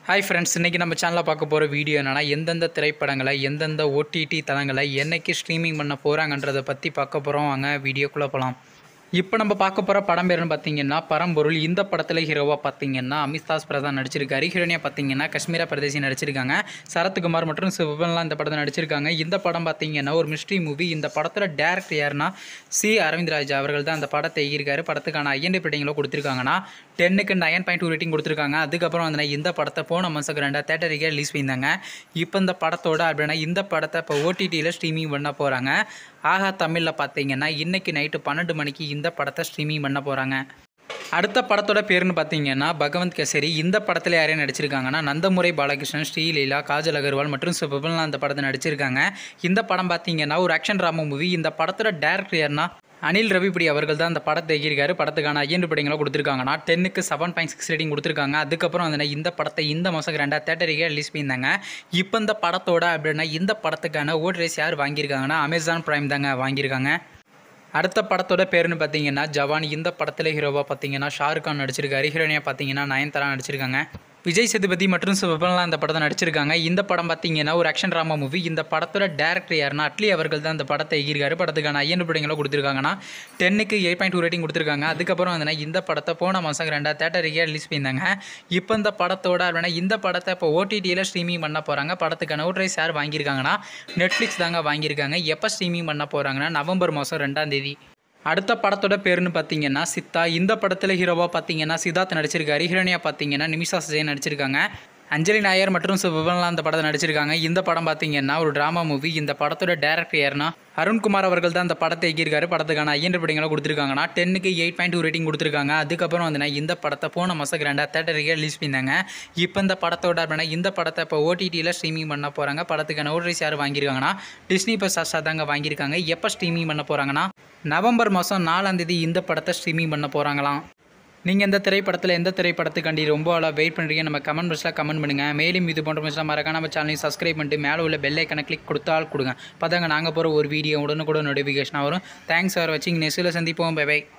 hi friends இன்றைக்கி நம்ம சேனலில் பார்க்க போகிற வீடியோ என்னென்னா எந்தெந்த திரைப்படங்களை எந்தெந்த ஓடிடி தளங்களை என்னைக்கு ஸ்ட்ரீமிங் பண்ண போகிறாங்கன்றதை பற்றி பார்க்க போகிறோம் வாங்க வீடியோக்குள்ளே போகலாம் இப்போ நம்ம பார்க்க போகிற படம் பேருன்னு பார்த்தீங்கன்னா பரம்பொருள் இந்த படத்தில் ஹீரோவாக பார்த்தீங்கன்னா அமிதாஸ் பிரதான் நடிச்சிருக்காரு ஹீரோனியாக பார்த்தீங்கன்னா காஷ்மீரா பிரதேசி நடிச்சிருக்காங்க சரத்குமார் மற்றும் சிவன்லாம் இந்த படத்தில் நடிச்சிருக்காங்க இந்த படம் பார்த்தீங்கன்னா ஒரு மிஸ்ட்ரி மூவி இந்த படத்தில் டேரக்டர் யாருன்னா சி அரவிந்த் ராஜா அவர்கள் தான் அந்த படத்தை எழுதியிருக்காரு படத்துக்கான ஐஎன்டி ரேட்டிங்கில் கொடுத்துருக்காங்கன்னா டென்னுக்கு நயன் பாயிண்ட் டூ ரேட்டிங் கொடுத்துருக்காங்க அதுக்கப்புறம் வந்து இந்த படத்தை போன மாதம் ரெண்டாக தேட்டருக்கு ரிலீஸ் பண்ணியிருந்தாங்க இப்போ இந்த படத்தோட அப்படின்னா இந்த படத்தை இப்போ ஓடிடியில் ஸ்ட்ரீமிங் பண்ண போகிறாங்க ஆகா தமிழில் பார்த்தீங்கன்னா இன்றைக்கி நைட்டு பன்னெண்டு மணிக்கு இந்த படத்தை ஸ்ட்ரீமிங் பண்ண போகிறாங்க அடுத்த படத்தோட பேருன்னு பார்த்தீங்கன்னா பகவந்த் கேசரி இந்த படத்தில் யாரையும் நடிச்சிருக்காங்கன்னா நந்தமுறை பாலகிருஷ்ணன் ஸ்ரீலீலா காஜல் அகர்வால் மற்றும் சுபபன்லாம் அந்த படத்தை நடிச்சிருக்காங்க இந்த படம் பார்த்தீங்கன்னா ஒரு ஆக்ஷன் ட்ராமா மூவி இந்த படத்தோட டேரக்டர் யாருன்னா அனில் ரவிபடி அவர்கள் தான் அந்த படத்தை எழுதியிருக்காரு படத்துக்கான ஐயன் படங்களை கொடுத்துருக்காங்கன்னா டென்னுக்கு செவன் பாயிண்ட் சிக்ஸ் ரேட்டிங் கொடுத்துருக்காங்க அதுக்கப்புறம் வந்து இந்த படத்தை இந்த மாதம் ரெண்டாக தேட்டருக்கே ரிலீஸ் பண்ணியிருந்தாங்க இப்போ இந்த படத்தோட அப்படின்னா இந்த படத்துக்கான ஓட் ரேஸ் யார் வாங்கியிருக்காங்கன்னா அமேசான் ப்ரைம் தாங்க வாங்கியிருக்காங்க அடுத்த படத்தோட பேருன்னு பார்த்தீங்கன்னா ஜவான் இந்த படத்தில் ஹீரோவாக பார்த்தீங்கன்னா ஷாருக் கான் நடிச்சிருக்காரு ஹீரோனியாக பார்த்தீங்கன்னா நயன்தாரா நடிச்சிருக்காங்க விஜய் சேதுபதி மற்றும் சிவபன்லாம் இந்த படத்தை நடிச்சிருக்காங்க இந்த படம் பார்த்தீங்கன்னா ஒரு ஆக்ஷன் ட்ராமா மூவி இந்த படத்தோட டேரக்டர் யாருன்னா அட்லி அவர்கள் தான் இந்த படத்தை எழுதியிருக்காரு படத்துக்கான ஐயன் படங்களை கொடுத்துருக்காங்கன்னா டென்னுக்கு எயிட் பாயிண்ட் டூ ரேட்டிங் கொடுத்துருக்காங்க அதுக்கப்புறம் வந்து இந்த படத்தை போன மாதம் ரெண்டா தேட்டருக்கே ரிலீஸ் பண்ணியிருந்தாங்க இப்போ இந்த படத்தோட அப்படின்னா இந்த படத்தை இப்போ ஓடிடியில் ஸ்ட்ரீமிங் பண்ண போகிறாங்க படத்துக்கான ஓட்ரைஸ் யார் வாங்கியிருக்காங்கன்னா நெட்ஃப்ளிக்ஸ் தாங்க வாங்கியிருக்காங்க எப்போ ஸ்ட்ரீமிங் பண்ண போகிறாங்கன்னா நவம்பர் மாதம் ரெண்டாம் தேதி அடுத்த படத்தோட பேருன்னு பார்த்தீங்கன்னா சித்தா இந்த படத்தில் ஹீரோவாக பார்த்தீங்கன்னா சித்தார்த் நடிச்சிருக்காரு ஹீரோனியாக பார்த்தீங்கன்னா நிமிஷா சஜயன் நடிச்சிருக்காங்க அஞ்சலி நாயர் மற்றும் சிவபன்லாம் அந்த படத்தை நடிச்சிருக்காங்க இந்த படம் பார்த்தீங்கன்னா ஒரு ட்ராமா மூவி இந்த படத்தோட டேரக்டர் யாருன்னா அருண்குமார் அவர்கள் தான் அந்த படத்தை எழுதியிருக்காரு படத்துக்கான ஐயன் படங்களை கொடுத்துருக்காங்கன்னா டென்னுக்கு எயிட் பாயிண்ட் டூ ரேட்டிங் கொடுத்துருக்காங்க அதுக்கப்புறம் வந்து இந்த படத்தை போன மாதம் ரெண்டாக தேட்டருக்கு ரிலீஸ் பண்ணியிருந்தாங்க இப்போ இந்த படத்தோட அப்படின்னா இந்த படத்தை இப்போ ஓடிடியில் ஸ்ட்ரீமிங் பண்ண போகிறாங்க படத்துக்கான ஓட்ரிஸ் யார் வாங்கியிருக்காங்கன்னா டிஸ்னி ப்ளஸ் ஹாட்ஸ்டார் தாங்க வாங்கியிருக்காங்க எப்போ ஸ்ட்ரீமிங் பண்ண போகிறாங்கன்னா நவம்பர் மாதம் நாலாம் தேதி இந்த படத்தை ஸ்ட்ரீமிங் பண்ண போகிறாங்களாம் நீங்கள் எந்த திரைப்படத்தில் எந்த திரைப்படத்துக்காண்டி ரொம்ப ஆளாக வெயிட் பண்ணுறீங்க நம்ம கமெண்ட் பாக்ஸில் கமெண்ட் பண்ணுங்கள் மேலும் இது போன்ற மிஸ்லாம் மறக்காம நம்ம சேனலையும் சப்ஸ்கிரைப் பண்ணிட்டு மேலே உள்ள பெல் ஐக்கனை கிளிக் கொடுத்தால் கொடுங்க பார்த்தாங்க நாங்கள் போகிற ஒரு வீடியோ உடனுக்குடன் நோட்டிஃபிகேஷனாக வரும் தேங்க்ஸ் ஃபார் வாட்சிங் நெக்ஸ்ட்டில் சந்திப்போம் பை பை